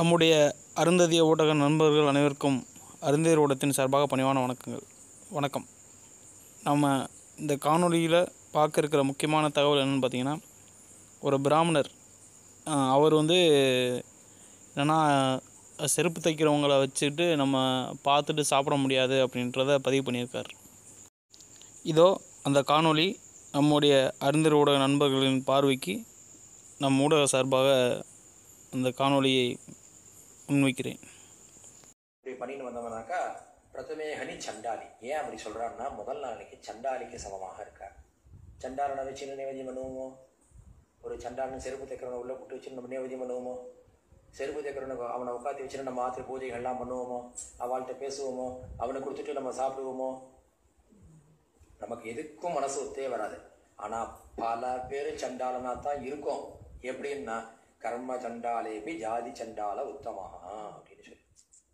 நம்முடைய அருந்ததிய ஊடக நண்பர்கள் அனைவருக்கும் அருந்ததியர் ஊடகத்தின் சார்பாக பணிவான வணக்கங்கள் வணக்கம் நம்ம இந்த காணொளியில் பார்க்க இருக்கிற முக்கியமான தகவல் என்னென்னு பார்த்தீங்கன்னா ஒரு பிராமணர் ஆஹ், அவர் வந்து என்னென்னா செருப்பு தைக்கிறவங்கள வச்சுட்டு நம்ம பார்த்துட்டு சாப்பிட முடியாது அப்படின்றத பதிவு பண்ணியிருக்கார் இதோ அந்த காணொளி நம்முடைய அருந்தர் ஊடக நண்பர்களின் பார்வைக்கு நம் ஊடக சார்பாக அந்த காணொளியை முன்வைக்கிறேன் இப்படி பண்ணின்னு வந்தவனாக்கா பிரதமேகனி சண்டாளி ஏன் அப்படி சொல்றான்னா முதல் நாளைக்கு சண்டாளிக்கு சமமாக இருக்கார் சண்டாளனை வச்சு என்ன நிவேதியம் பண்ணுவோமோ ஒரு சண்டாளன் செருப்பு தைக்கிறவனை உள்ள கூட்டு வச்சு நம்ம நிவேதியம் பண்ணுவோமோ செருப்பு தைக்கிறவனை அவனை உட்காந்து வச்சு நம்ம மாத்திரை பூஜைகள்லாம் பண்ணுவோமோ அவள்கிட்ட பேசுவோமோ அவனை கொடுத்துட்டு நம்ம சாப்பிடுவோமோ நமக்கு எதுக்கும் மனசு ஒத்தே வராது ஆனா பல பேர் சண்டாளனா தான் இருக்கும் எப்படின்னா கர்ம சண்டாலேபி ஜாதி சண்டால உத்தமாக அப்படின்னு சொல்லி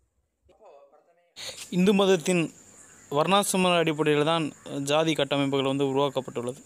இந்து மதத்தின் வர்ணாசிரம அடிப்படையில் தான் ஜாதி கட்டமைப்புகள் வந்து உருவாக்கப்பட்டுள்ளது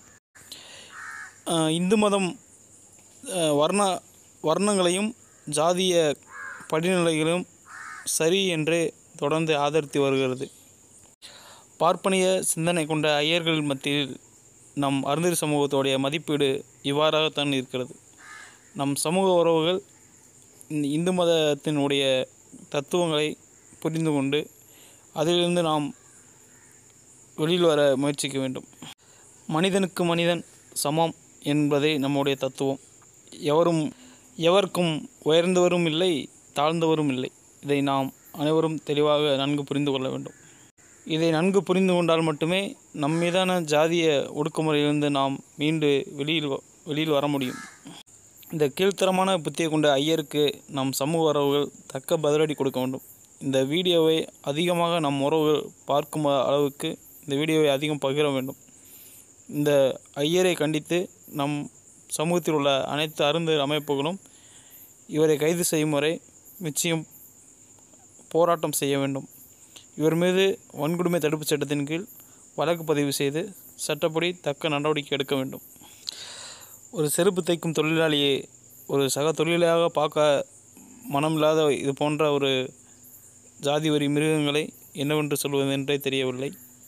அஹ் இந்து மதம் அஹ் வர்ண வர்ணங்களையும் ஜாதிய படிநிலைகளையும் சரி என்றே தொடர்ந்து ஆதரித்து வருகிறது பார்ப்பனிய சிந்தனை கொண்ட ஐயர்கள் மத்தியில் நம் அருந்ததி சமூகத்தோடைய மதிப்பீடு இவ்வாறாகத்தான் இருக்கிறது நம் சமூக உறவுகள் இந்த இந்து மதத்தினுடைய தத்துவங்களை புரிந்து கொண்டு அதிலிருந்து நாம் வெளியில் வர முயற்சிக்க வேண்டும் மனிதனுக்கு மனிதன் சமம் என்பதே நம்முடைய தத்துவம் எவரும் எவருக்கும் உயர்ந்தவரும் இல்லை தாழ்ந்தவரும் இல்லை இதை நாம் அனைவரும் தெளிவாக நன்கு புரிந்து கொள்ள வேண்டும் இதை நன்கு புரிந்து கொண்டால் மட்டுமே நம் மீதான ஜாதிய ஒடுக்குமுறையிலிருந்து நாம் மீண்டு வெளியில் வ- வெளியில் வர முடியும் இந்த கீழ்த்தரமான புத்தியை கொண்ட ஐயருக்கு நம் சமூக உறவுகள் தக்க பதிலடி கொடுக்க வேண்டும் இந்த வீடியோவை அதிகமாக நம் உறவுகள் பார்க்கும் அளவுக்கு இந்த வீடியோவை அதிகம் பகிர வேண்டும் இந்த ஐயரை கண்டித்து நம் சமூகத்தில் உள்ள அனைத்து அருந்து அமைப்புகளும் இவரை கைது செய்யும் வரை நிச்சயம் போராட்டம் செய்ய வேண்டும் இவர் மீது வன்கொடுமை தடுப்புச் சட்டத்தின் கீழ் வழக்கு பதிவு செய்து சட்டப்படி தக்க நடவடிக்கை எடுக்க வேண்டும் ஒரு செருப்பு தைக்கும் தொழிலாளியை ஒரு சக தொழிலாளியாக பார்க்க மனமில்லாத இது போன்ற ஒரு ஜாதி வரி மிருகங்களை என்னவென்று சொல்வது என்றே தெரியவில்லை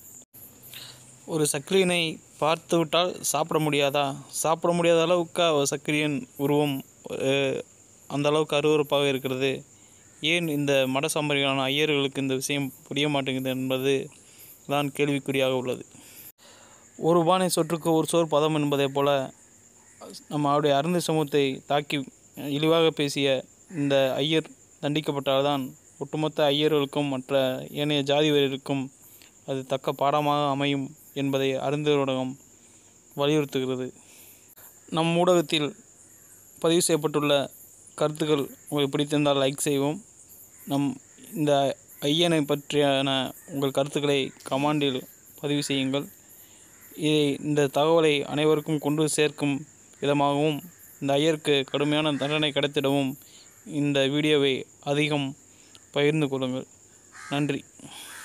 ஒரு சக்கிலியனை பார்த்துவிட்டால் சாப்பிட முடியாதா சாப்பிட முடியாத அளவுக்கு அவர் சக்கிலியன் உருவம் அஹ், அந்த அளவுக்கு அருவருப்பாக இருக்கிறது ஏன் இந்த மட சம்பரிகளான ஐயர்களுக்கு இந்த விஷயம் புரிய மாட்டேங்குது என்பது தான் கேள்விக்குறியாக உள்ளது ஒரு பானை சொற்றுக்கு ஒரு சோறு பதம் என்பதைப் போல நம்ம அவருடைய அருந்த சமூகத்தை தாக்கி இழிவாக பேசிய இந்த ஐயர் தண்டிக்கப்பட்டால்தான் ஒட்டுமொத்த ஐயர்களுக்கும் மற்ற ஏனைய ஜாதி வரிகளுக்கும் அது தக்க பாடமாக அமையும் என்பதை அருந்தர் ஊடகம் வலியுறுத்துகிறது நம் ஊடகத்தில் பதிவு செய்யப்பட்டுள்ள கருத்துக்கள் உங்களுக்கு பிடித்திருந்தால் லைக் செய்வோம் நம் இந்த ஐயனை பற்றியான உங்கள் கருத்துக்களை கமாண்டில் பதிவு செய்யுங்கள் இதை இந்த தகவலை அனைவருக்கும் கொண்டு சேர்க்கும் விதமாகவும் இந்த ஐயருக்கு கடுமையான தண்டனை கிடைத்திடவும் இந்த வீடியோவை அதிகம் பகிர்ந்து கொள்ளுங்கள் நன்றி